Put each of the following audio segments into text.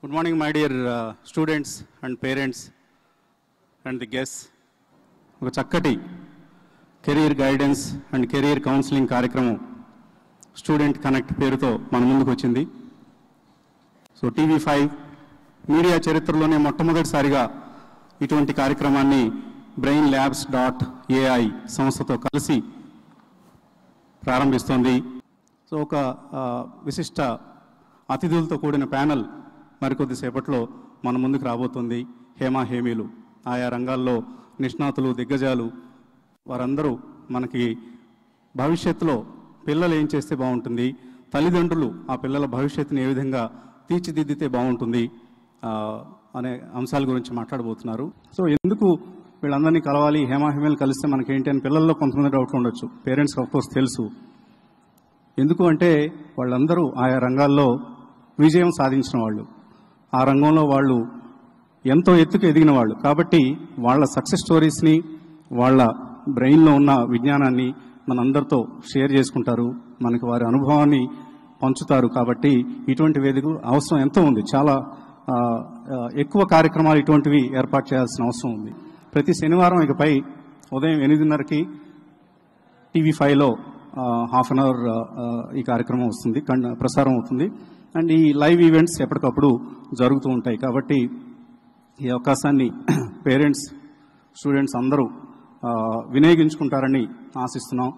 Good morning, my dear uh, students and parents and the guests. ఒక చక్కటి career guidance and career counselling కార్యక్రమం student connect పేరుతో మన ముందుకు వచ్చింది సో టీవీ ఫైవ్ మీడియా చరిత్రలోనే మొట్టమొదటిసారిగా ఇటువంటి కార్యక్రమాన్ని బ్రెయిన్ ల్యాబ్స్ డాట్ ఏఐ సంస్థతో కలిసి ప్రారంభిస్తోంది సో ఒక ఆ, విశిష్ట అతిథులతో కూడిన ప్యానల్ మరికొద్దిసేపట్లో మన ముందుకు రాబోతుంది హేమా హేమీలు ఆయా రంగాల్లో నిష్ణాతులు దిగ్గజాలు వారందరూ మనకి భవిష్యత్తులో పిల్లలు ఏం చేస్తే బాగుంటుంది తల్లిదండ్రులు ఆ పిల్లల భవిష్యత్తుని ఏ విధంగా తీర్చిదిద్దితే బాగుంటుంది ఆ, అనే అంశాల గురించి మాట్లాడబోతున్నారు సో ఎందుకు వీళ్ళందరినీ కలవాలి హేమా హేమీలు కలిస్తే మనకేంటి అని పిల్లల్లో కొంతమంది డౌట్లు ఉండొచ్చు పేరెంట్స్ కోర్స్ తెలుసు ఎందుకు అంటే వాళ్ళందరూ ఆయా రంగాల్లో విజయం సాధించిన వాళ్ళు ఆ రంగంలో వాళ్ళు ఎంతో ఎత్తుకు ఎదిగిన వాళ్ళు కాబట్టి వాళ్ళ సక్సెస్ స్టోరీస్ని వాళ్ళ బ్రెయిన్లో ఉన్న విజ్ఞానాన్ని మనందరితో షేర్ చేసుకుంటారు మనకి వారి అనుభవాన్ని పంచుతారు కాబట్టి ఇటువంటి వేదిక అవసరం ఎంతో ఉంది చాలా ఆ, ఆ, ఎక్కువ కార్యక్రమాలు ఇటువంటివి ఏర్పాటు చేయాల్సిన అవసరం ఉంది ప్రతి శనివారం ఇకపై ఉదయం ఎనిమిదిన్నరకి టీవీ ఫైవ్లో హాఫ్ అన్ అవర్ ఈ కార్యక్రమం వస్తుంది కన్- ప్రసారం అవుతుంది అండ్ ఈ లైవ్ ఈవెంట్స్ ఎప్పటికప్పుడు జరుగుతూ ఉంటాయి కాబట్టి ఈ అవకాశాన్ని పేరెంట్స్ స్టూడెంట్స్ అందరూ ఆ, వినియోగించుకుంటారని ఆశిస్తున్నాం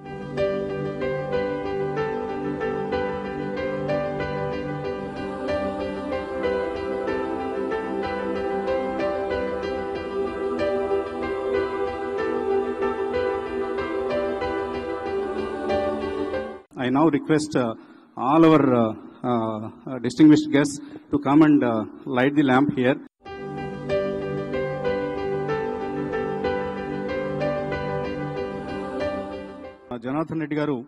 I now request uh, all our uh, uh, distinguished guests to come and uh, light the lamp here. Uh, Janardhan Reddy గారు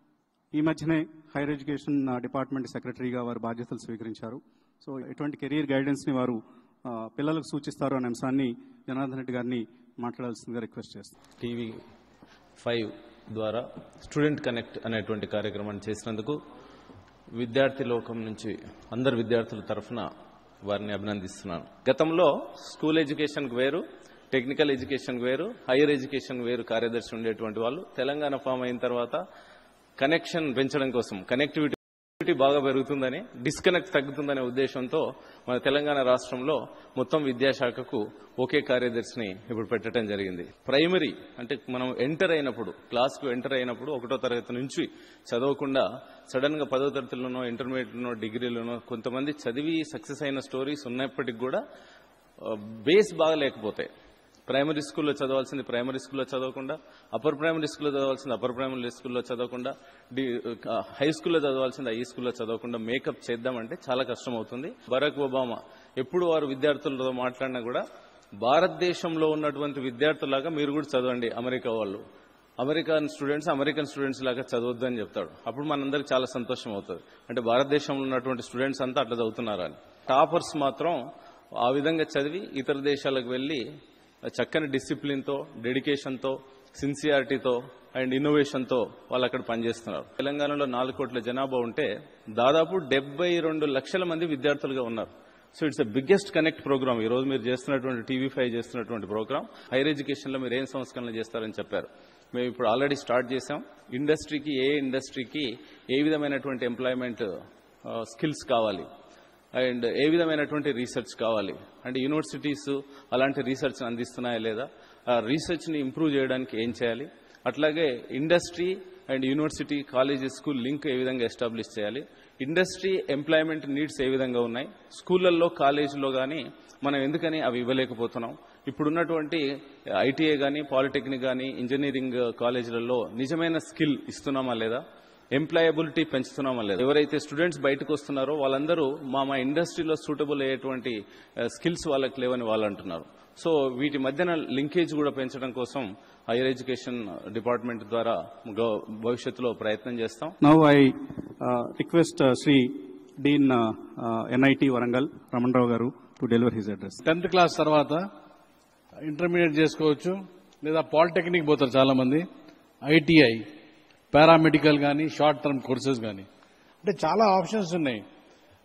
ఈ మధ్యనే హైయర్ ఎడ్యుకేషన్ uh, డిపార్ట్మెంట్ సెక్రటరీగా వారు బాధ్యతలు స్వీకరించారు సో ఎటువంటి కెరీర్ గైడెన్స్ని వారు uh, పిల్లలకు సూచిస్తారు అనే అంశాన్ని జనార్దన్ రెడ్డి గారిని మాట్లాడాల్సిందిగా రిక్వెస్ట్ చేస్తాను టీవీ ఫైవ్ ద్వారా స్టూడెంట్ కనెక్ట్ అనేటువంటి కార్యక్రమాన్ని చేసినందుకు విద్యార్థి లోకం నుంచి అందరు విద్యార్థుల తరఫున వారిని అభినందిస్తున్నాను గతంలో స్కూల్ ఎడ్యుకేషన్కి వేరు టెక్నికల్ ఎడ్యుకేషన్కి వేరు హైయర్ ఎడ్యుకేషన్ వేరు కార్యదర్శి ఉండేటువంటి వాళ్ళు తెలంగాణ ఫామ్ అయిన తర్వాత కనెక్షన్ పెంచడం కోసం కనెక్టివిటీ కనెక్టివిటీ బాగా పెరుగుతుందని డిస్కనెక్ట్ తగ్గుతుందనే ఉద్దేశంతో మన తెలంగాణ రాష్ట్రంలో మొత్తం విద్యాశాఖకు ఒకే కార్యదర్శిని ఇప్పుడు పెట్టడం జరిగింది ప్రైమరీ అంటే మనం ఎంటర్ అయినప్పుడు క్లాస్కు ఎంటర్ అయినప్పుడు ఒకటో తరగతి నుంచి చదవకుండా సడన్ గా పదో తరగతిలోనో ఇంటర్మీడియట్లోనో డిగ్రీలోనో కొంతమంది చదివి సక్సెస్ అయిన స్టోరీస్ ఉన్నప్పటికీ కూడా బేస్ బాగా లేకపోతాయి ప్రైమరీ స్కూల్లో చదవాల్సింది ప్రైమరీ స్కూల్లో చదవకుండా అప్పర్ ప్రైమరీ స్కూల్లో చదవాల్సింది అప్పర్ ప్రైమరీ స్కూల్లో చదవకుండా డి హై స్కూల్లో చదవాల్సింది హై స్కూల్లో చదవకుండా మేకప్ చేద్దామంటే చాలా కష్టం అవుతుంది బరాక్ ఒబామా ఎప్పుడు వారు విద్యార్థులతో మాట్లాడినా కూడా భారతదేశంలో ఉన్నటువంటి విద్యార్థులాగా మీరు కూడా చదవండి అమెరికా వాళ్ళు అమెరికన్ స్టూడెంట్స్ అమెరికన్ స్టూడెంట్స్ లాగా చదవద్దు అని చెప్తాడు అప్పుడు మనందరికి చాలా సంతోషం అవుతుంది అంటే భారతదేశంలో ఉన్నటువంటి స్టూడెంట్స్ అంతా అట్లా చదువుతున్నారని టాపర్స్ మాత్రం ఆ విధంగా చదివి ఇతర దేశాలకు వెళ్ళి చక్కని డిసిప్లిన్తో డెడికేషన్తో సిన్సియారిటీతో అండ్ ఇన్నోవేషన్తో వాళ్ళు అక్కడ పనిచేస్తున్నారు తెలంగాణలో నాలుగు కోట్ల జనాభా ఉంటే దాదాపు డెబ్బై రెండు లక్షల మంది విద్యార్థులుగా ఉన్నారు so it's the biggest connect program ఈ రోజు మీరు చేస్తున్నటువంటి టీవీ ఫైవ్ చేస్తున్నటువంటి ప్రోగ్రామ్ హైయర్ ఎడ్యుకేషన్లో మీరు ఏం సంస్కరణలు చేస్తారని చెప్పారు మేము ఇప్పుడు ఆల్రెడీ స్టార్ట్ చేసాం ఇండస్ట్రీకి ఏ ఇండస్ట్రీకి ఏ విధమైనటువంటి ఎంప్లాయ్మెంట్ స్కిల్స్ కావాలి అండ్ ఏ విధమైనటువంటి రీసెర్చ్ కావాలి అంటే యూనివర్సిటీస్ అలాంటి రీసెర్చ్ అందిస్తున్నాయా లేదా ఆ రీసెర్చ్ని ఇంప్రూవ్ చేయడానికి ఏం చేయాలి అట్లాగే industry and university college school link ఏ విధంగా ఎస్టాబ్లిష్ చేయాలి ఇండస్ట్రీ ఎంప్లాయ్మెంట్ నీడ్స్ ఏ విధంగా ఉన్నాయి స్కూళ్ళల్లో కాలేజీలో కానీ మనం ఎందుకని అవి ఇవ్వలేకపోతున్నాం ఇప్పుడున్నటువంటి ఐటీఐ కానీ పాలిటెక్నిక్ కానీ ఇంజనీరింగ్ కాలేజీలలో నిజమైన స్కిల్ ఇస్తున్నామా లేదా ఎంప్లాయబిలిటీ పెంచుతున్నామా లేదా ఎవరైతే స్టూడెంట్స్ బయటకు వస్తున్నారో వాళ్ళందరూ మా మా ఇండస్ట్రీలో సూటబుల్ అయ్యేటువంటి స్కిల్స్ వాళ్ళకి లేవని వాళ్ళు అంటున్నారు సో వీటి మధ్యన లింకేజ్ కూడా పెంచడం కోసం హైయర్ ఎడ్యుకేషన్ డిపార్ట్మెంట్ ద్వారా గవ- భవిష్యత్తులో ప్రయత్నం చేస్తాం Now I uh, request uh, Sri Dean uh, uh, NIT Warangal, Raman Rao Garu, to deliver his address. Tenth class తర్వాత ఇంటర్మీడియట్ చేసుకోవచ్చు లేదా పాలిటెక్నిక్ పోతారు చాలా మంది ఐటీఐ పారామెడికల్ కానీ షార్ట్ టర్మ్ కోర్సెస్ కానీ అంటే చాలా ఆప్షన్స్ ఉన్నాయి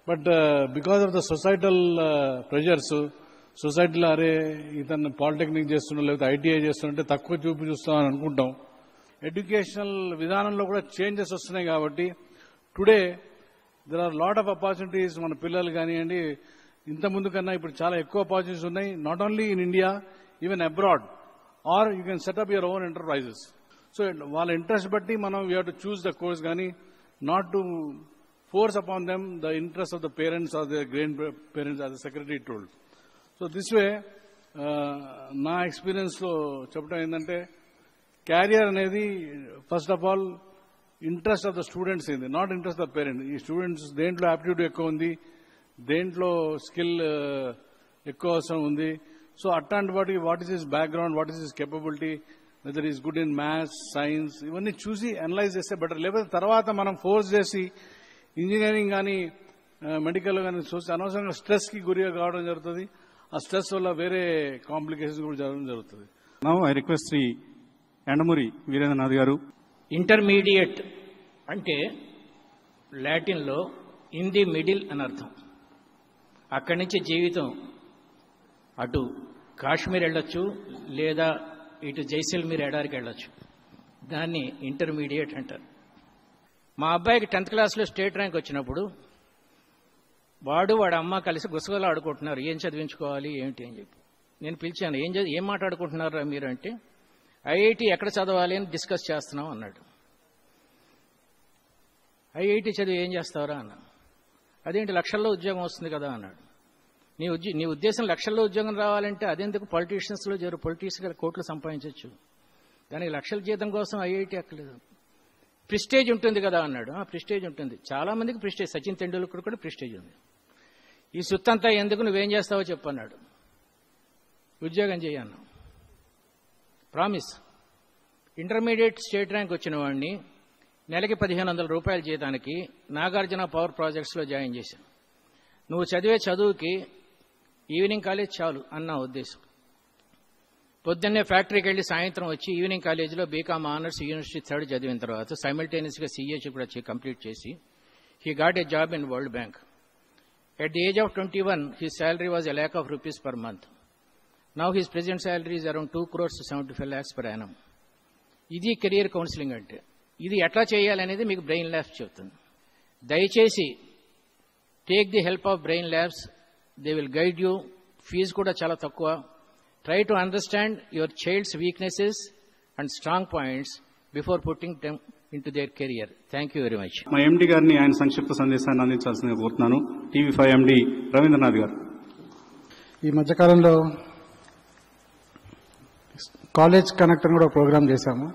but because of the societal pressures సొసైటీలో అరే ఇతను పాలిటెక్నిక్ చేస్తున్నా లేకపోతే ఐటీఐ చేస్తుంటే తక్కువ చూపు చూస్తామని అనుకుంటాం ఎడ్యుకేషనల్ విధానంలో కూడా చేంజెస్ వస్తున్నాయి కాబట్టి today there are lot of opportunities మన పిల్లలు కానివ్వండి ఇంత ముందు కన్నా ఇప్పుడు చాలా ఎక్కువ ఆపర్చునిటీస్ ఉన్నాయి not only in India even abroad or you can set up your own enterprises so వాళ్ళ ఇంట్రెస్ట్ బట్టి మనం you to choose the course కానీ not to force upon them the interest of the parents or the grand parents or the secretary told so this way నా experience లో చెప్పడం ఏంటంటే career అనేది first of all interest of the students ఏంది not interest of parent ఈ students దేంట్లో aptitude ఎక్కువ ఉంది దేంట్లో స్కిల్ ఎక్కువ అవసరం ఉంది సో అట్లాంటి వాటికి what is his background what is his capability whether is good in maths science ఇవన్నీ చూసి అనలైజ్ చేస్తే బెటర్ లేకపోతే తర్వాత మనం ఫోర్స్ చేసి ఇంజనీరింగ్ కానీ మెడికల్ కానీ చూసి అనవసరంగా స్ట్రెస్ కి గురిగా కావడం జరుగుతుంది ఆ స్ట్రెస్ వల్ల వేరే కాంప్లికేషన్స్ కూడా జరగడం జరుగుతుంది now I request Shri Yandamuri Veerendranath గారు ఇంటర్మీడియట్ అంటే లాటిన్లో ఇన్ ది మిడిల్ అని అర్థం అక్కడి నుంచి జీవితం అటు కాశ్మీర్ వెళ్ళొచ్చు లేదా ఇటు జైసల్మీర్ ఎడారికి వెళ్ళొచ్చు దాన్ని ఇంటర్మీడియట్ అంటారు మా అబ్బాయికి టెన్త్ క్లాస్లో స్టేట్ ర్యాంక్ వచ్చినప్పుడు వాడు వాడు అమ్మ కలిసి గుసగలు ఆడుకుంటున్నారు ఏం చదివించుకోవాలి ఏమిటి అని చెప్పి నేను పిలిచాను ఏం చదివి ఏం మాట్లాడుకుంటున్నారా మీరు అంటే ఐఐటి ఎక్కడ చదవాలి అని డిస్కస్ చేస్తున్నాం అన్నాడు ఐఐటి చదివి ఏం చేస్తావరా అన్నా అదేంటి లక్షల్లో ఉద్యోగం వస్తుంది కదా అన్నాడు నీ ఉద్య నీ ఉద్దేశం లక్షల్లో ఉద్యోగం రావాలంటే అదెందుకు పొలిటీషియన్స్లో చేరు పొలిటీషియన్ కోట్లు సంపాదించవచ్చు దానికి లక్షల జీతం కోసం ఐఐటి ఎక్కలేదు ప్రిస్టేజ్ ఉంటుంది కదా అన్నాడు ఆ ప్రిస్టేజ్ ఉంటుంది చాలా మందికి ప్రిస్టేజ్ సచిన్ తెండూల్కర్ కూడా ప్రిస్టేజ్ ఉంది ఈ సుత్తంతా ఎందుకు నువ్వేం చేస్తావో చెప్పన్నాడు ఉద్యోగం చేయన్నావు ప్రామిస్ ఇంటర్మీడియట్ స్టేట్ ర్యాంక్ వచ్చిన వాడిని నెలకి పదిహేను వందల రూపాయల జీతానికి నాగార్జున పవర్ ప్రాజెక్ట్స్లో జాయిన్ చేశాను నువ్వు చదివే చదువుకి ఈవినింగ్ కాలేజ్ చాలు అన్న ఉద్దేశం పొద్దున్నే ఫ్యాక్టరీకి వెళ్ళి సాయంత్రం వచ్చి ఈవినింగ్ కాలేజీలో బీకామ్ ఆనర్స్ యూనివర్సిటీ థర్డ్ చదివిన తర్వాత సైమిల్టేనియస్గా సీఏసీ కూడా చే- కంప్లీట్ చేసి he got a job in world bank at the age of twenty one he salary was a lakh of rupees per month now his present salary is around two crores seventy five lakhs per annum ఇది career counselling అంటే ఇది ఎట్లా చేయాలనేది మీకు brain labs చెప్తుంది దయచేసి take the help of brain labs they will guide you fees కూడా చాలా తక్కువ try to understand your child's weaknesses and strong points before putting them into their career thank you very much మా MD గారిని ఆయన సంక్షిప్త సందేశాన్ని అందించాల్సిందిగా కోరుతున్నాను TV five ఎండి రవీంద్రనాథ్ గారు ఈ మధ్యకాలంలో కాలేజ్ కనెక్ట్ అని కూడా ప్రోగ్రామ్ చేశాము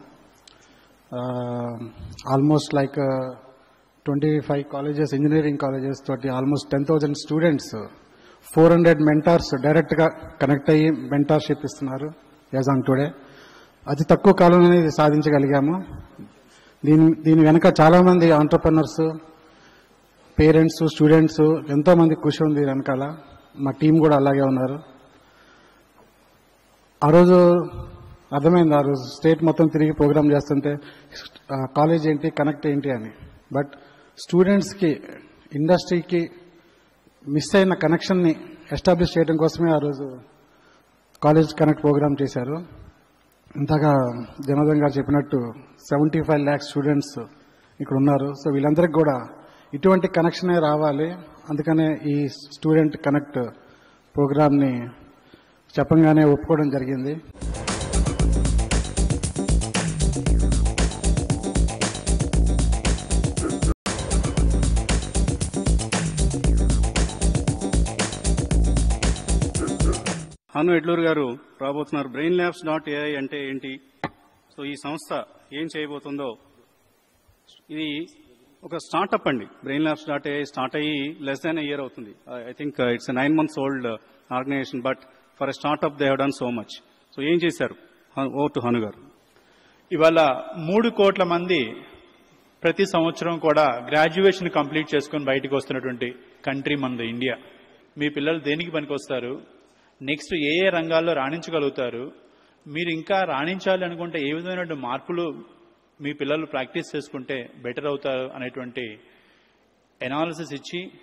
almost like twenty five colleges engineering colleges తోటి almost ten thousand students four hundred mentors డైరెక్ట్గా కనెక్ట్ అయ్యి మెంటార్షిప్ ఇస్తున్నారు యాజ్ ఆన్ టుడే అతి తక్కువ కాలంలోనే ఇది సాధించగలిగాము దీని దీని వెనక చాలామంది ఆంటర్ప్రినర్స్ పేరెంట్స్ స్టూడెంట్స్ ఎంతో మంది కృషి ఉంది వెనకాల మా టీం కూడా అలాగే ఉన్నారు ఆ రోజు అర్థమైంది ఆ రోజు స్టేట్ మొత్తం తిరిగి ప్రోగ్రామ్ చేస్తుంటే ఆ, కాలేజ్ ఏంటి కనెక్ట్ ఏంటి అని బట్ స్టూడెంట్స్కి ఇండస్ట్రీకి మిస్ అయిన కనెక్షన్ని ఎస్టాబ్లిష్ చేయడం కోసమే ఆ రోజు కాలేజ్ కనెక్ట్ ప్రోగ్రామ్ చేశారు ఇంతగా జనార్దన్ గారు చెప్పినట్టు సెవెంటీ ఫైవ్ ల్యాక్స్ స్టూడెంట్స్ ఇక్కడ ఉన్నారు సో వీళ్ళందరికీ కూడా ఇటువంటి కనెక్షనే రావాలి అందుకనే ఈ స్టూడెంట్ కనెక్ట్ ప్రోగ్రామ్ని చెప్పంగానే ఒప్పుకోవడం జరిగింది హను ఎడ్లూరు గారు రాబోతున్నారు బ్రెయిన్ ల్యాబ్స్ డాట్ ఏఐ అంటే ఏంటి సో ఈ సంస్థ ఏం చేయబోతుందో ఇది ఒక స్టార్టప్ అండి brain labs dot AI start అయ్యి లెస్ దాన్ ఇయర్ అవుతుంది I think it's nine months old organisation but for a startup they have done so much so ఏం చేశారు ఓ టు హను గారు ఇవాళ మూడు కోట్ల మంది ప్రతి సంవత్సరం కూడా గ్రాడ్యుయేషన్ కంప్లీట్ చేసుకొని బయటకు వస్తున్నటువంటి కంట్రీ మనది ఇండియా మీ పిల్లలు దేనికి పనికొస్తారు నెక్స్ట్ ఏ ఏ రంగాల్లో రాణించగలుగుతారు మీరు ఇంకా రాణించాలి అనుకుంటే ఏ విధమైన మార్పులు మీ పిల్లలు ప్రాక్టీస్ చేసుకుంటే బెటర్ అవుతారు అనేటువంటి ఎనాలిసిస్ ఇచ్చి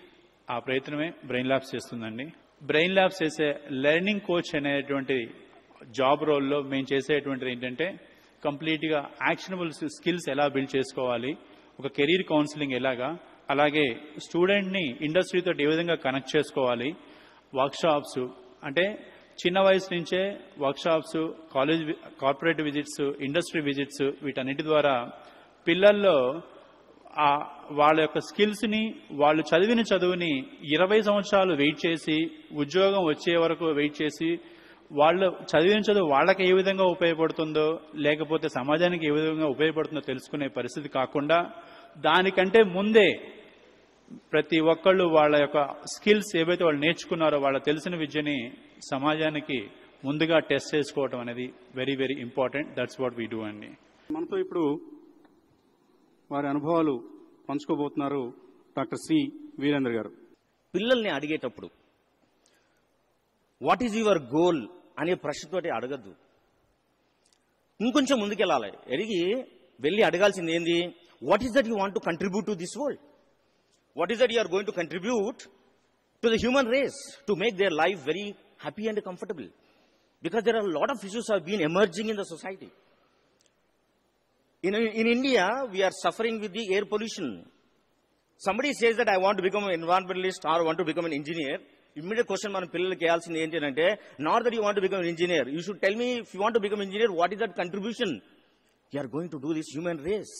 ఆ ప్రయత్నమే బ్రెయిన్ ల్యాబ్స్ చేస్తుందండి బ్రెయిన్ ల్యాబ్స్ చేసే లెర్నింగ్ కోచ్ అనేటువంటి జాబ్ రోల్లో మేము చేసేటువంటిది ఏంటంటే కంప్లీట్గా యాక్షనబుల్ స్కిల్స్ ఎలా బిల్డ్ చేసుకోవాలి ఒక కెరీర్ కౌన్సిలింగ్ ఎలాగా అలాగే స్టూడెంట్ని ఇండస్ట్రీతో ఏ విధంగా కనెక్ట్ చేసుకోవాలి వర్క్షాప్స్ అంటే చిన్న వయసు నుంచే వర్క్షాప్స్ కాలేజ్ వి- కార్పొరేట్ విజిట్స్ ఇండస్ట్రీ విజిట్స్ వీటన్నిటి ద్వారా పిల్లల్లో ఆ వాళ్ళ యొక్క స్కిల్స్ ని వాళ్ళు చదివిన చదువుని ఇరవై సంవత్సరాలు వెయిట్ చేసి ఉద్యోగం వచ్చే వరకు వెయిట్ చేసి వాళ్ళు చదివిన చదువు వాళ్ళకి ఏ విధంగా ఉపయోగపడుతుందో లేకపోతే సమాజానికి ఏ విధంగా ఉపయోగపడుతుందో తెలుసుకునే పరిస్థితి కాకుండా దానికంటే ముందే ప్రతి ఒక్కళ్ళు వాళ్ళ యొక్క స్కిల్స్ ఏవైతే వాళ్ళు నేర్చుకున్నారో వాళ్ళ తెలిసిన విద్యని సమాజానికి ముందుగా టెస్ట్ చేసుకోవడం అనేది very very important that's what we do అండి మనతో ఇప్పుడు వారి అనుభవాలు పంచుకోబోతున్నారు డాక్టర్ సి వీరేంద్ర గారు పిల్లల్ని అడిగేటప్పుడు వాట్ ఈజ్ యువర్ గోల్ అనే ప్రశ్నతోటి అడగద్దు ఇంకొంచెం ముందుకెళ్ళాలి ఎరిగి వెళ్ళి అడగాల్సింది ఏంది what is that you want to contribute to this world what is that you are going to contribute to the human race to make their life very happy and comfortable because there are lot of issues are been emerging in the society In, in India, we are suffering with the air pollution. Somebody says that I want to become an environmentalist or want to become an engineer. Immediate question మనం పిల్లలకి వేయాల్సింది ఏంటి అంటే not that you want become engineer you should tell me if you want to become engineer what is that contribution you are going to do this human race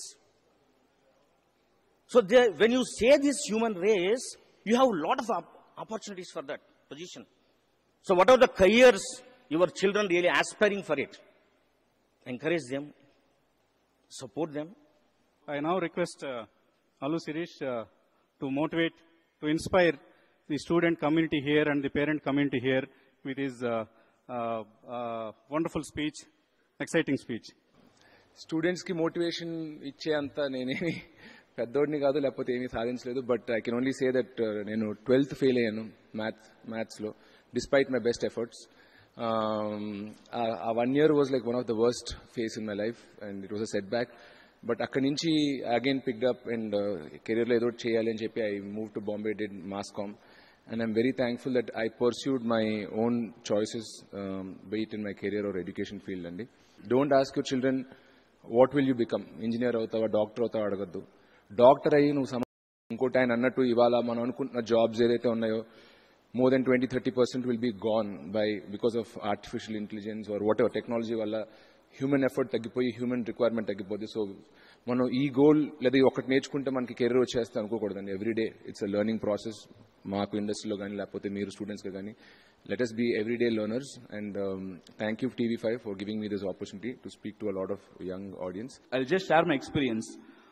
so when you say this human race you have lot of opportunities for that position so what are the careers your children really aspiring for it encourage them support them I now request uh, Alu Sirish uh, to motivate, to inspire the student community here and the parent community here with his uh, uh, uh, wonderful speech, exciting speech. స్టూడెంట్స్కి మోటివేషన్ ఇచ్చే అంత నేనేమి పెద్దోడిని కాదు లేకపోతే ఏమీ సాధించలేదు but I can only say that నేను ట్వెల్త్ ఫెయిల్ అయ్యాను మ్యాథ్స్ మ్యాథ్స్లో డిస్పైట్ మై బెస్ట్ ఎఫర్ట్స్ ఆ one year was like one of the worst face in my life and it was a setback but అక్కడి నుంచి again picked up and కెరీర్లో ఏదో ఒకటి చేయాలి అని చెప్పి I move to Bombay did mass comm and I'm very thankful that I pursued my own choices, um, be it in my career or education field. అండి don't ask your children what will you become engineer అవుతావా doctor అవుతావా అడగద్దు doctor అయ్యి నువ్వు సమ ఇంకోటి ఆయన అన్నట్టు ఇవాళ మనం అనుకుంటున్న జాబ్స్ ఏదైతే ఉన్నాయో more than twenty thirty percent will be gone by because of artificial intelligence or whatever technology వల్ల హ్యూమన్ ఎఫర్ట్ తగ్గిపోయి హ్యూమన్ రిక్వైర్మెంట్ తగ్గిపోతుంది సో మనం ఈ గోల్ లేదా ఈ ఒకటి నేర్చుకుంటే మనకి కెరీర్ వచ్చేస్తే అనుకోకూడదండి everyday it's a learning process మాకు ఇండస్ట్రీలో కానీ లేకపోతే మీరు స్టూడెంట్స్గా కానీ let us be everyday learners and thank you TV five for giving me this opportunity to speak to a lot of young audience I just share my experience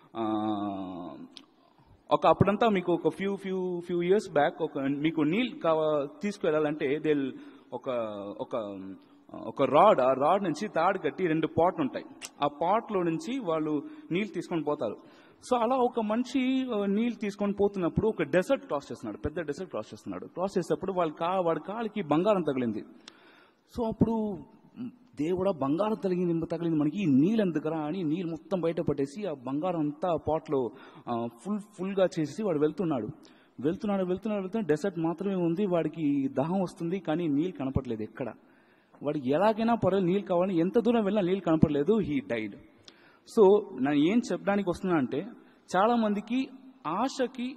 ఒక అప్పుడంతా మీకు ఒక few few few years back ఒక మీకు నీళ్ళు కావ తీసుకువెళ్ళాలంటే they ఒక ఒక ఒక రాడ్ ఆ రాడ్ నుంచి తాడు కట్టి రెండు పాట్లు ఉంటాయి ఆ పాట్లో నుంచి వాళ్ళు నీళ్ళు తీసుకొని పోతారు సో అలా ఒక మనిషి ఆ, నీళ్ళు తీసుకొని పోతున్నప్పుడు ఒక డెసర్ట్ క్రాస్ చేస్తున్నాడు పెద్ద డెసర్ట్ క్రాస్ చేస్తున్నాడు క్రాస్ చేసేటప్పుడు వాళ్ళ కా వాడి కాలికి బంగారం తగిలింది సో అప్పుడు మ్, దేవుడా బంగారం తగిలింది తగిలింది మనకి ఈ నీళ్ళు ఎందుకురా అని నీళ్ళు మొత్తం బయట పట్టేసి ఆ బంగారం అంతా పాట్లో ఫుల్ ఫుల్గా చేసి వాడు వెళ్తున్నాడు వెళ్తున్నాడు వెళ్తున్నాడు వెళ్తున్నాడు డెసర్ట్ మాత్రమే ఉంది వాడికి దాహం వస్తుంది కానీ నీళ్ళు కనపడలేదు ఎక్కడ వాడికి ఎలాగైనా పర్వాలేదు నీళ్ళు కావాలని ఎంత దూరం వెళ్ళినా నీళ్ళు కనపడలేదు హీ డైడ్ సో నేను ఏం చెప్పడానికి వస్తున్నా అంటే చాలా మందికి ఆశకి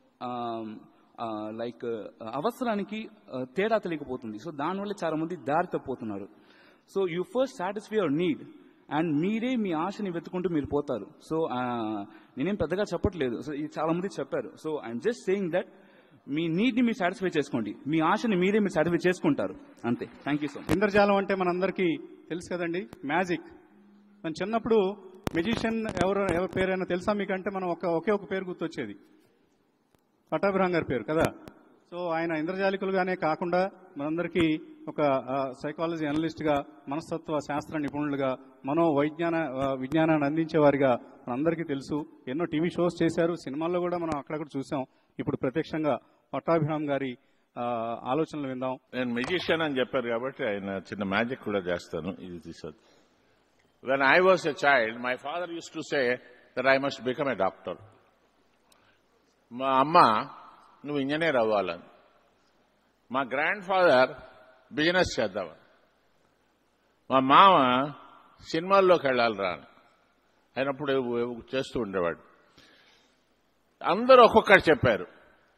లైక్ అవసరానికి ఆ, తేడా తెలియకపోతుంది సో దానివల్ల చాలా మంది దారి తప్పిపోతున్నారు so you first satisfy your need and మీరే మీ ఆశని వెతుకుంటూ మీరు పోతారు సో నేనేం పెద్దగా చెప్పట్లేదు సో ఇది చాలా మంది చెప్పారు so I'm just saying that మీ నీడ్ని మీరు సాటిస్ఫై చేసుకోండి మీ ఆశని మీరే మీరు సాటిస్ఫై చేసుకుంటారు అంతే థ్యాంక్ యూ సో మచ్ ఇంద్రజాలం అంటే మనందరికీ తెలుసు కదండి మ్యాజిక్ మన చిన్నప్పుడు మెజిషియన్ ఎవరు ఎవరి పేరైనా తెలుసా మీకంటే మనం ఒక ఒకే ఒక పేరు గుర్తొచ్చేది పట్టాభిరామ్ గారి పేరు కదా సో ఆయన ఇంద్రజాలికులుగానే కాకుండా మనందరికీ ఒక సైకాలజీ అనలిస్ట్గా మనస్తత్వ శాస్త్ర నిపుణులుగా మనో వైజ్ఞాన ఆ, విజ్ఞానాన్ని అందించేవారిగా మనందరికీ తెలుసు ఎన్నో టీవీ షోస్ చేశారు సినిమాల్లో కూడా మనం అక్కడక్కడ చూసాం ఇప్పుడు ప్రత్యక్షంగా పట్టాభిరామ్ గారి ఆ, ఆలోచనలు విందాం నేను మెజిషియన్ అని చెప్పారు కాబట్టి ఆయన చిన్న మ్యాజిక్ కూడా చేస్తాను ఇది తీసాను when I was a child my father use to say that I must become a doctor మా అమ్మ నువ్వు ఇంజనీర్ అవ్వాలని మా గ్రాండ్ ఫాదర్ బిజినెస్ చేద్దామని మా మామ సినిమాల్లోకి వెళ్ళాలి రా అని. అయినప్పుడు చేస్తూ ఉండేవాడు అందరూ ఒక్కొక్కటి చెప్పారు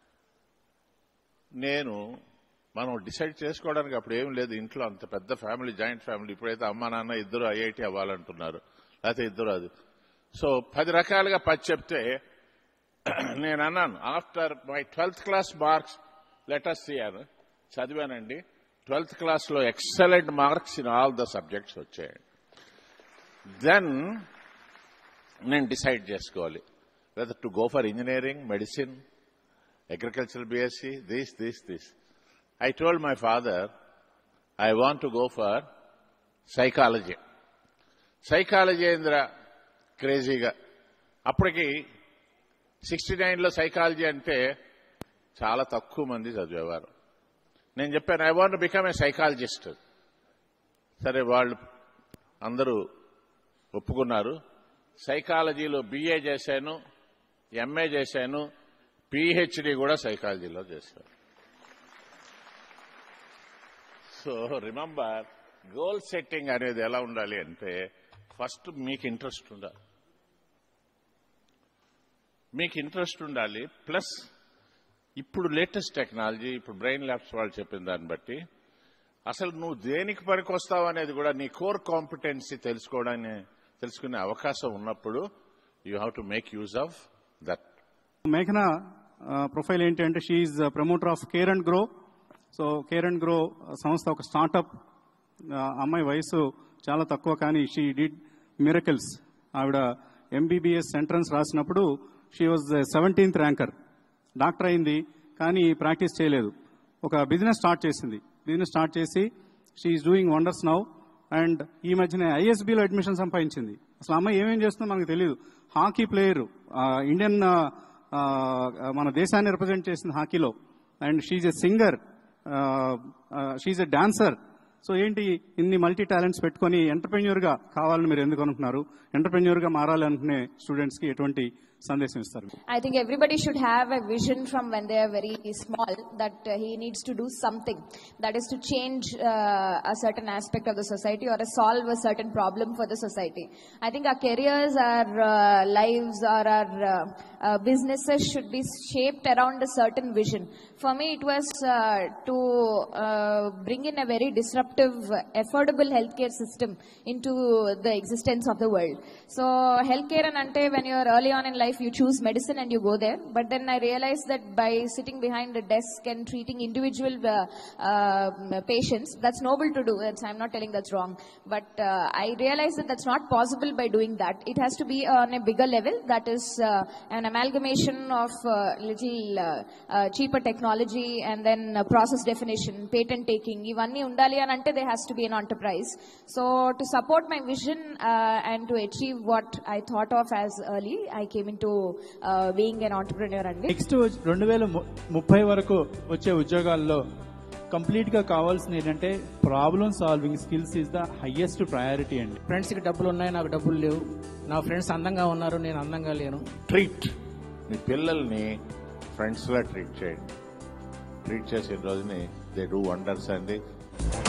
నేను మనం డిసైడ్ చేసుకోవడానికి అప్పుడు ఏం లేదు ఇంట్లో అంత పెద్ద ఫ్యామిలీ జాయింట్ ఫ్యామిలీ ఇప్పుడైతే అమ్మ నాన్న ఇద్దరు ఐఐటి అవ్వాలంటున్నారు లేకపోతే ఇద్దరు అది సో పది రకాలుగా పది చెప్తే నేను అన్నాను after my twelfth class marks letters అని చదివానండి ట్వెల్త్ క్లాస్లో excellent marks in all the subjects వచ్చాయి దెన్ నేను డిసైడ్ చేసుకోవాలి whether to go for engineering medicine agriculture BSc this this this I told my father I want to go for psychology psychology ఏందిరా క్రేజీగా అప్పటికి sixty నైన్లో psychology అంటే చాలా తక్కువ మంది చదివేవారు నేను చెప్పాను I want become a psychologist సరే వాళ్ళు అందరూ ఒప్పుకున్నారు సైకాలజీలో బిఏ చేశాను ఎంఏ చేశాను పిహెచ్డి కూడా సైకాలజీలో చేశాను సో రిమెంబర్ గోల్ సెట్టింగ్ అనేది ఎలా ఉండాలి అంటే ఫస్ట్ మీకు ఇంట్రెస్ట్ ఉండాలి మీకు ఇంట్రెస్ట్ ఉండాలి ప్లస్ ఇప్పుడు లేటెస్ట్ టెక్నాలజీ ఇప్పుడు బ్రెయిన్ ల్యాబ్స్ వాళ్ళు చెప్పిన దాన్ని బట్టి అసలు నువ్వు దేనికి పనికొస్తావు అనేది కూడా నీ కోర్ కాంపిటెన్సీ తెలుసుకోవడానికి తెలుసుకునే అవకాశం ఉన్నప్పుడు you have to make use of that మేఘన ప్రొఫైల్ ఏంటి అంటే she promoter of care and grow so care and grow సంస్థ ఒక స్టార్టప్ అమ్మాయి వయసు చాలా తక్కువ కానీ షీ డిడ్ మిరకల్స్ ఆవిడ ఎంబీబీఎస్ ఎంట్రన్స్ రాసినప్పుడు she was seventeenth ranker doctor అయింది కానీ ప్రాక్టీస్ చేయలేదు ఒక బిజినెస్ స్టార్ట్ చేసింది బిజినెస్ స్టార్ట్ చేసి she is doing wonders now and ఈ మధ్యనే ఐఎస్బీలో అడ్మిషన్ సంపాదించింది అసలు అమ్మాయి ఏమేం చేస్తుందో మనకు తెలియదు హాకీ ప్లేయర్ ఇండియన్ మన దేశాన్ని రిప్రజెంట్ చేసింది హాకీలో and she's a singer she's a dancer so ఏంటి ఇన్ని మల్టీ టాలెంట్స్ పెట్టుకొని ఎంటర్ప్రెన్యూర్ గా కావాలని మీరు ఎందుకు అనుకుంటున్నారు ఎంటర్ప్రెన్యూర్ గా మారాలి అనుకునే స్టూడెంట్స్ కి ఎటువంటి సందేశం ఇస్తారు I think everybody should have a vision from when they are very small that uh, he needs to do something. That is to change uh, a certain aspect of the society or uh, solve a certain problem for the society. I think our careers, our uh, lives, or our uh, uh, businesses should be shaped around a certain vision. For me, it was uh, to uh, bring in a very disruptive, affordable healthcare system into the existence of the world. So, healthcare and ante, when you are early on in life, you choose medicine and you go there. But then I realized that by sitting behind a desk and treating individual uh, uh, patients, that's noble to do. That's, I'm not telling that's wrong. But uh, I realized that that's not possible by doing that. It has to be on a bigger level. That is uh, an amalgamation of uh, little uh, uh, cheaper technology and then uh, process definition, patent taking. ఇవన్నీ ఉండాలి అని అంటే there has to be an enterprise. So to support my vision uh, and to achieve what I thought of as early, I came into uh, being an entrepreneur అండి next రెండు వేల ముప్పై వరకు వచ్చే ఉద్యోగాల్లో కంప్లీట్ గా కావాల్సింది ఏంటంటే problem solving skills is the highest priority అండి ఫ్రెండ్స్కి డబ్బులు ఉన్నాయి నాకు డబ్బులు లేవు నా ఫ్రెండ్స్ అందంగా ఉన్నారు నేను అందంగా లేను ట్రీట్ మీ పిల్లల్ని ఫ్రెండ్స్లా ట్రీట్ చేయండి ట్రీట్ చేసిన రోజుని దే డూ వండర్స్ అండి